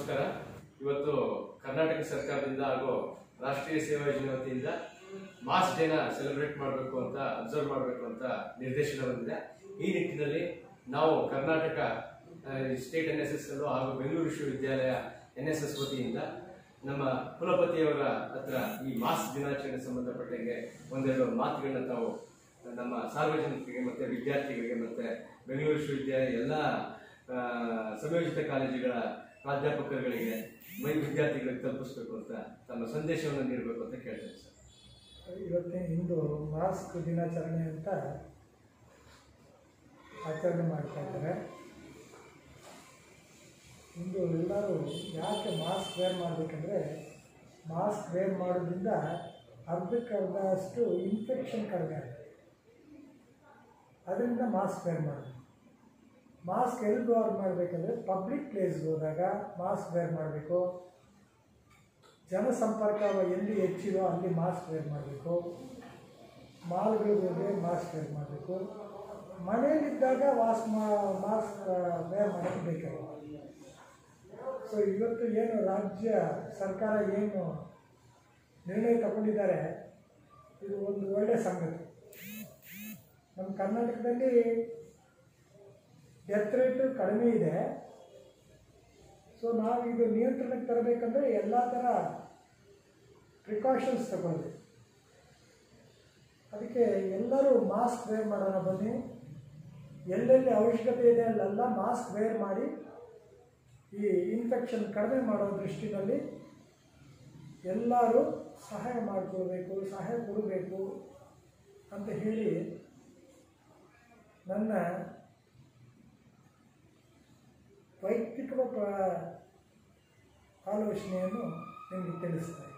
ನಮಸ್ಕಾರ ಇವತ್ತು ಕರ್ನಾಟಕ ಸರ್ಕಾರದಿಂದ ಹಾಗೂ ರಾಷ್ಟ್ರೀಯ ಸೇವಾ ಯೋಜನೆ ವತಿಯಿಂದ ಮಾಸ್ ಡೇನ ಸೆಲೆಬ್ರೇಟ್ ಮಾಡಬೇಕು ಅಂತ ಅಬ್ಸರ್ವ್ ಮಾಡಬೇಕು ಅಂತ ನಿರ್ದೇಶನ ಬಂದಿದೆ ಈ ನಿಟ್ಟಿನಲ್ಲಿ ನಾವು Karnataka state N S S ಅಲ್ಲೂ ಹಾಗೂ ಬೆಂಗಳೂರು ವಿಶ್ವವಿದ್ಯಾಲಯ ಎನ್ ಎಸ್ ಎಸ್ ವತಿಯಿಂದ ನಮ್ಮ ಕುಲಪತಿಯವರ ಹತ್ರ ಈ ಮಾಸ್ ದಿನಾಚರಣೆ ಸಂಬಂಧಪಟ್ಟಂಗೆ ಒಂದೆರಡು ಮಾತುಗಳನ್ನ ತಾವು ನಮ್ಮ ಸಾರ್ವಜನಿಕರಿಗೆ ಮತ್ತೆ ವಿದ್ಯಾರ್ಥಿಗಳಿಗೆ ಮತ್ತೆ ಬೆಂಗಳೂರು ವಿಶ್ವವಿದ್ಯಾಲಯ ಎಲ್ಲ ಆ, ಸಂಯೋಜಿತ ಕಾಲೇಜುಗಳ ಪ್ರಾಧ್ಯಾಪಕರುಗಳಿಗೆ ವೈ ವಿದ್ಯಾರ್ಥಿಗಳಿಗೆ ತಲುಪಿಸ್ಬೇಕು ಅಂತ ತಮ್ಮ ಸಂದೇಶವನ್ನು ನೀಡಬೇಕು ಅಂತ ಕೇಳ್ತೇನೆ ಸರ್ ಇವತ್ತಿನ ಇಂದು ಮಾಸ್ಕ್ ದಿನಾಚರಣೆ ಅಂತ ಆಚರಣೆ ಮಾಡ್ತಾ ಇದ್ದಾರೆ ಇಂದು ಎಲ್ಲರೂ ಯಾಕೆ ಮಾಸ್ಕ್ ವೇರ್ ಮಾಡಬೇಕಂದ್ರೆ ಮಾಸ್ಕ್ ವೇರ್ ಮಾಡೋದ್ರಿಂದ ಅರ್ಧಕ್ಕೆ ಅರ್ಧ ಅಷ್ಟು ಇನ್ಫೆಕ್ಷನ್ ಕಡಿಮೆ ಆಗುತ್ತೆ ಅದರಿಂದ ಮಾಸ್ಕ್ ವೇರ್ ಮಾಡಬೇಕು ಮಾಸ್ಕ್ ಎಲ್ಲಿ ವೇರ್ ಮಾಡಬೇಕಂದ್ರೆ ಪಬ್ಲಿಕ್ ಪ್ಲೇಸ್ಗೆ ಹೋದಾಗ ಮಾಸ್ಕ್ ವೇರ್ ಮಾಡಬೇಕು ಜನಸಂಪರ್ಕ ಎಲ್ಲಿ ಹೆಚ್ಚಿದೋ ಅಲ್ಲಿ ಮಾಸ್ಕ್ ವೇರ್ ಮಾಡಬೇಕು ಮಾಲ್ಗಳಿಗೆ ಮಾಸ್ಕ್ ವೇರ್ ಮಾಡಬೇಕು ಮನೆಯಲ್ಲಿದ್ದಾಗ ವಾಸ್ ಮಾಸ್ಕ್ ವೇರ್ ಮಾಡೋಕ್ಕೆ ಬೇಕಾಗಿಲ್ಲ ಸೊ ಇವತ್ತು ಏನು ರಾಜ್ಯ ಸರ್ಕಾರ ಏನು ನಿರ್ಣಯ ತಗೊಂಡಿದ್ದಾರೆ ಇದು ಒಂದು ಒಳ್ಳೆಯ ಸಂಗತಿ ನಮ್ಮ ಕರ್ನಾಟಕದಲ್ಲಿ ಡೆತ್ ರೇಟ್ ಕಡಿಮೆ ಇದೆ ಸೊ ನಾವು ಇದು ನಿಯಂತ್ರಣಕ್ಕೆ ತರಬೇಕಂದ್ರೆ ಎಲ್ಲ ಥರ ಪ್ರಿಕಾಷನ್ಸ್ ತಗೊಳ್ಬೇಕು ಅದಕ್ಕೆ ಎಲ್ಲರೂ ಮಾಸ್ಕ್ ವೇರ್ ಮಾಡೋಣ ಬನ್ನಿ ಎಲ್ಲೆಲ್ಲಿ ಅವಶ್ಯಕತೆ ಇದೆ ಅಲ್ಲೆಲ್ಲ ಮಾಸ್ಕ್ ವೇರ್ ಮಾಡಿ ಈ ಇನ್ಫೆಕ್ಷನ್ ಕಡಿಮೆ ಮಾಡೋ ದೃಷ್ಟಿನಲ್ಲಿ ಎಲ್ಲರೂ ಸಹಾಯ ಮಾಡಿಕೊಳ್ಬೇಕು ಸಹಾಯ ಕೊಡಬೇಕು ಅಂತ ಹೇಳಿ ನನ್ನ ವೈಯಕ್ತಿಕ ಪ್ರ- ಆಲೋಚನೆಯನ್ನು ನಿಮಗೆ ತಿಳಿಸ್ತಾ ಇದ್ದೀನಿ